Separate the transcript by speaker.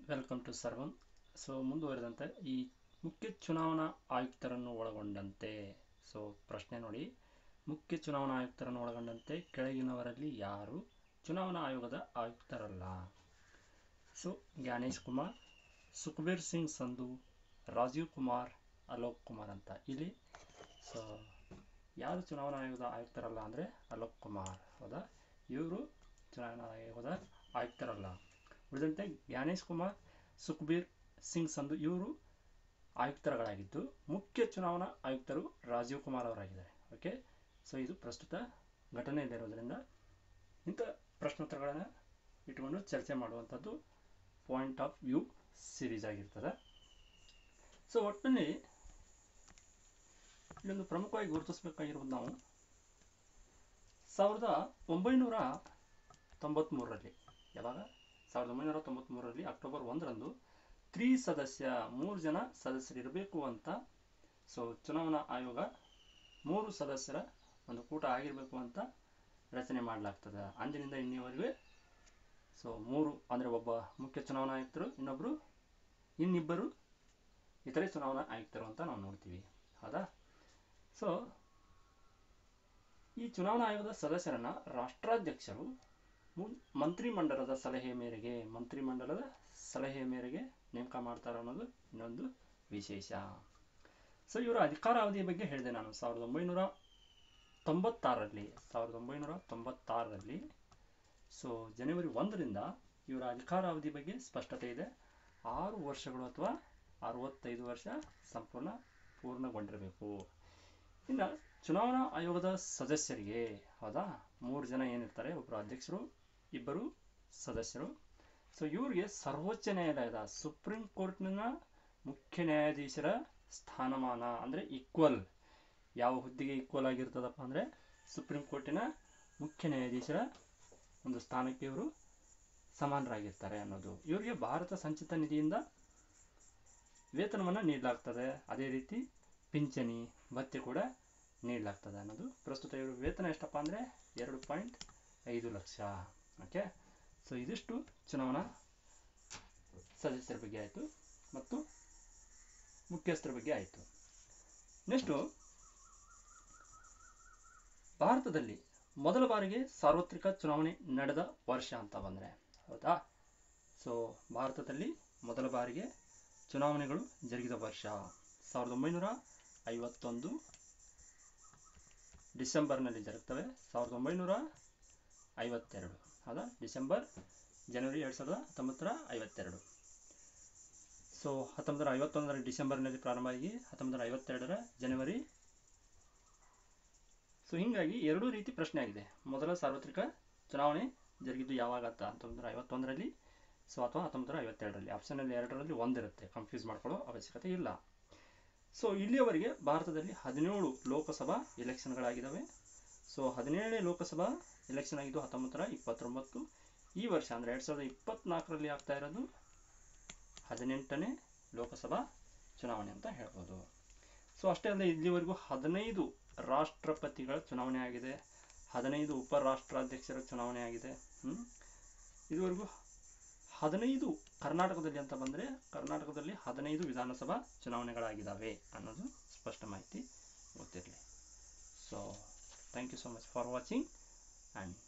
Speaker 1: Welcome to ಸರ್ವಂ so ಮುಂದುವರೆದಂತೆ ಈ ಮುಖ್ಯ ಚುನಾವಣಾ ಆಯುಕ್ತರನ್ನು ಒಳಗೊಂಡಂತೆ ಸೊ ಪ್ರಶ್ನೆ ನೋಡಿ ಮುಖ್ಯ ಚುನಾವಣಾ ಆಯುಕ್ತರನ್ನು ಒಳಗೊಂಡಂತೆ ಕೆಳಗಿನವರಲ್ಲಿ ಯಾರು ಚುನಾವಣಾ ಆಯೋಗದ ಆಯುಕ್ತರಲ್ಲ ಸೊ ಜ್ಞಾನೇಶ್ ಕುಮಾರ್ ಸುಖಬೀರ್ ಸಿಂಗ್ ಸಂಧು ರಾಜೀವ್ ಕುಮಾರ್ ಅಲೋಕ್ ಕುಮಾರ್ ಅಂತ ಇಲ್ಲಿ ಸೊ ಯಾರು ಚುನಾವಣಾ ಆಯೋಗದ ಆಯುಕ್ತರಲ್ಲ ಅಂದರೆ ಅಲೋಕ್ ಕುಮಾರ್ ಹೌದಾ ಇವರು ಚುನಾವಣಾ ಆಯೋಗದ ಆಯುಕ್ತರಲ್ಲ ಉಳಿದಂತೆ ಜ್ಞಾನೇಶ್ ಕುಮಾರ್ ಸುಖಬೀರ್ ಸಿಂಗ್ ಸಂಧು ಇವರು ಆಯುಕ್ತರುಗಳಾಗಿದ್ದು ಮುಖ್ಯ ಚುನಾವಣಾ ಆಯುಕ್ತರು ರಾಜೀವ್ ಕುಮಾರ್ ಅವರಾಗಿದ್ದಾರೆ ಓಕೆ ಸೊ ಇದು ಪ್ರಸ್ತುತ ಘಟನೆಯಲ್ಲಿರೋದ್ರಿಂದ ಇಂಥ ಪ್ರಶ್ನೋತ್ತರಗಳನ್ನು ಇಟ್ಕೊಂಡು ಚರ್ಚೆ ಮಾಡುವಂಥದ್ದು ಪಾಯಿಂಟ್ ಆಫ್ ವ್ಯೂ ಸಿರೀಸ್ ಆಗಿರ್ತದೆ ಸೊ ಒಟ್ಟಿನಲ್ಲಿ ಇಲ್ಲೊಂದು ಪ್ರಮುಖವಾಗಿ ಗುರುತಿಸಬೇಕಾಗಿರುವುದು ನಾವು ಸಾವಿರದ ಒಂಬೈನೂರ ತೊಂಬತ್ತ್ಮೂರರಲ್ಲಿ ಯಾವಾಗ ಸಾವಿರದ ಒಂಬೈನೂರ ತೊಂಬತ್ತ್ಮೂರರಲ್ಲಿ ಅಕ್ಟೋಬರ್ ಒಂದರಂದು ತ್ರಿ ಸದಸ್ಯ ಮೂರು ಜನ ಸದಸ್ಯರಿರಬೇಕು ಅಂತ ಸೊ ಚುನಾವಣಾ ಆಯೋಗ ಮೂರು ಸದಸ್ಯರ ಒಂದು ಕೂಟ ಆಗಿರಬೇಕು ಅಂತ ರಚನೆ ಮಾಡಲಾಗ್ತದೆ ಅಂದಿನಿಂದ ಇನ್ನಿವರೆಗೆ ಸೊ ಮೂರು ಅಂದರೆ ಒಬ್ಬ ಮುಖ್ಯ ಚುನಾವಣಾ ಆಯುಕ್ತರು ಇನ್ನೊಬ್ಬರು ಇನ್ನಿಬ್ಬರು ಇತರೆ ಚುನಾವಣಾ ಆಯುಕ್ತರು ಅಂತ ನಾವು ನೋಡ್ತೀವಿ ಹೌದಾ ಸೊ ಈ ಚುನಾವಣಾ ಆಯೋಗದ ಸದಸ್ಯರನ್ನ ರಾಷ್ಟ್ರಾಧ್ಯಕ್ಷರು ಮು- ಮಂತ್ರಿಮಂಡಲದ ಸಲಹೆ ಮೇರೆಗೆ ಮಂತ್ರಿಮಂಡಲದ ಸಲಹೆ ಮೇರೆಗೆ ನೇಮಕ ಮಾಡ್ತಾರೆ ಅನ್ನೋದು ಇನ್ನೊಂದು ವಿಶೇಷ ಸೊ ಇವರ ಅಧಿಕಾರಾವಧಿಯ ಬಗ್ಗೆ ಹೇಳಿದೆ ನಾನು ಸಾವಿರದ ಒಂಬೈನೂರ ತೊಂಬತ್ತಾರರಲ್ಲಿ ಸಾವಿರದ ಒಂಬೈನೂರ ತೊಂಬತ್ತಾರರಲ್ಲಿ ಸೊ ಜನವರಿ ಒಂದರಿಂದ ಇವರ ಅಧಿಕಾರಾವಧಿ ಬಗ್ಗೆ ಸ್ಪಷ್ಟತೆ ಇದೆ ಆರು ವರ್ಷಗಳು ಅಥವಾ ಅರವತ್ತೈದು ವರ್ಷ ಸಂಪೂರ್ಣ ಪೂರ್ಣಗೊಂಡಿರಬೇಕು ಇನ್ನು ಚುನಾವಣಾ ಆಯೋಗದ ಸದಸ್ಯರಿಗೆ ಹೌದಾ ಮೂರು ಜನ ಏನಿರ್ತಾರೆ ಒಬ್ಬರು ಅಧ್ಯಕ್ಷರು ಇಬ್ಬರು ಸದಸ್ಯರು ಸೊ ಇವರಿಗೆ ಸರ್ವೋಚ್ಚ ನ್ಯಾಯಾಲಯದ ಸುಪ್ರೀಂ ಕೋರ್ಟ್ನ ಮುಖ್ಯ ನ್ಯಾಯಾಧೀಶರ ಸ್ಥಾನಮಾನ ಅಂದರೆ ಈಕ್ವಲ್ ಯಾವ ಹುದ್ದೆಗೆ ಈಕ್ವಲ್ ಆಗಿರ್ತದಪ್ಪ ಅಂದರೆ ಸುಪ್ರೀಂ ಕೋರ್ಟಿನ ಮುಖ್ಯ ನ್ಯಾಯಾಧೀಶರ ಒಂದು ಸ್ಥಾನಕ್ಕೆ ಇವರು ಸಮಾನರಾಗಿರ್ತಾರೆ ಅನ್ನೋದು ಇವರಿಗೆ ಭಾರತ ಸಂಚಿತ ನಿಧಿಯಿಂದ ವೇತನವನ್ನು ನೀಡಲಾಗ್ತದೆ ಅದೇ ರೀತಿ ಪಿಂಚಣಿ ಭತ್ಯೆ ಕೂಡ ನೀಡಲಾಗ್ತದೆ ಅನ್ನೋದು ಪ್ರಸ್ತುತ ಇವರು ವೇತನ ಎಷ್ಟಪ್ಪ ಅಂದರೆ ಎರಡು ಪಾಯಿಂಟ್ ಐದು ಲಕ್ಷ ಓಕೆ ಸೊ ಇದಿಷ್ಟು ಚುನಾವಣಾ ಸದಸ್ಯರ ಬಗ್ಗೆ ಆಯಿತು ಮತ್ತು ಮುಖ್ಯಸ್ಥರ ಬಗ್ಗೆ ಆಯಿತು ನೆಕ್ಸ್ಟು ಭಾರತದಲ್ಲಿ ಮೊದಲ ಬಾರಿಗೆ ಸಾರ್ವತ್ರಿಕ ಚುನಾವಣೆ ನಡೆದ ವರ್ಷ ಅಂತ ಬಂದರೆ ಹೌದಾ ಸೊ ಭಾರತದಲ್ಲಿ ಮೊದಲ ಬಾರಿಗೆ ಚುನಾವಣೆಗಳು ಜರುಗಿದ ವರ್ಷ ಸಾವಿರದ ಒಂಬೈನೂರ ಐವತ್ತೊಂದು ಡಿಸೆಂಬರ್ನಲ್ಲಿ ಜರುಗ್ತವೆ ಸಾವಿರದ ಒಂಬೈನೂರ ಐವತ್ತೆರಡು ಹೌದಾ ಡಿಸೆಂಬರ್ ಜನವರಿ ಎರಡು ಸಾವಿರದ ಹತ್ತೊಂಬತ್ತರ ಐವತ್ತೆರಡು ಸೊ ಹತ್ತೊಂಬತ್ತರ ಐವತ್ತೊಂದರ ಡಿಸೆಂಬರ್ನಲ್ಲಿ ಪ್ರಾರಂಭ ಆಗಿ ಹತ್ತೊಂಬತ್ತರ ಐವತ್ತೆರಡರ ಜನವರಿ ಸೊ ಹೀಗಾಗಿ ಎರಡೂ ರೀತಿ ಪ್ರಶ್ನೆ ಆಗಿದೆ ಮೊದಲ ಸಾರ್ವತ್ರಿಕ ಚುನಾವಣೆ ಜರುಗಿದ್ದು ಯಾವಾಗ ಅಂತ ಹತ್ತೊಂಬತ್ತರ ಐವತ್ತೊಂದರಲ್ಲಿ ಸೊ ಅಥವಾ ಹತ್ತೊಂಬತ್ತರ ಐವತ್ತೆರಡರಲ್ಲಿ ಆಪ್ಷನಲ್ಲಿ ಎರಡರಲ್ಲಿ ಒಂದಿರುತ್ತೆ ಕನ್ಫ್ಯೂಸ್ ಮಾಡ್ಕೊಳ್ಳೋ ಅವಶ್ಯಕತೆ ಇಲ್ಲ ಸೊ ಇಲ್ಲಿಯವರೆಗೆ ಭಾರತದಲ್ಲಿ ಹದಿನೇಳು ಲೋಕಸಭಾ ಎಲೆಕ್ಷನ್ಗಳಾಗಿದ್ದಾವೆ ಸೊ ಹದಿನೇಳನೇ ಲೋಕಸಭಾ ಎಲೆಕ್ಷನ್ ಆಗಿದ್ದು ಹತ್ತೊಂಬತ್ತರ ಇಪ್ಪತ್ತೊಂಬತ್ತು ಈ ವರ್ಷ ಅಂದರೆ ಎರಡು ಸಾವಿರದ ಇಪ್ಪತ್ತ್ನಾಲ್ಕರಲ್ಲಿ ಆಗ್ತಾ ಇರೋದು ಹದಿನೆಂಟನೇ ಲೋಕಸಭಾ ಚುನಾವಣೆ ಅಂತ ಹೇಳ್ಬೋದು ಸೊ ಅಷ್ಟೇ ಅಲ್ಲದೆ ಇಲ್ಲಿವರೆಗೂ ಹದಿನೈದು ರಾಷ್ಟ್ರಪತಿಗಳ ಚುನಾವಣೆ ಆಗಿದೆ ಹದಿನೈದು ಉಪರಾಷ್ಟ್ರಾಧ್ಯಕ್ಷರ ಚುನಾವಣೆ ಆಗಿದೆ ಹ್ಮ್? ಇದುವರೆಗೂ ಹದಿನೈದು ಕರ್ನಾಟಕದಲ್ಲಿ ಅಂತ ಬಂದರೆ ಕರ್ನಾಟಕದಲ್ಲಿ ಹದಿನೈದು ವಿಧಾನಸಭಾ ಚುನಾವಣೆಗಳಾಗಿದ್ದಾವೆ ಅನ್ನೋದು ಸ್ಪಷ್ಟ ಮಾಹಿತಿ ಗೊತ್ತಿರಲಿ so thank you so much for watching and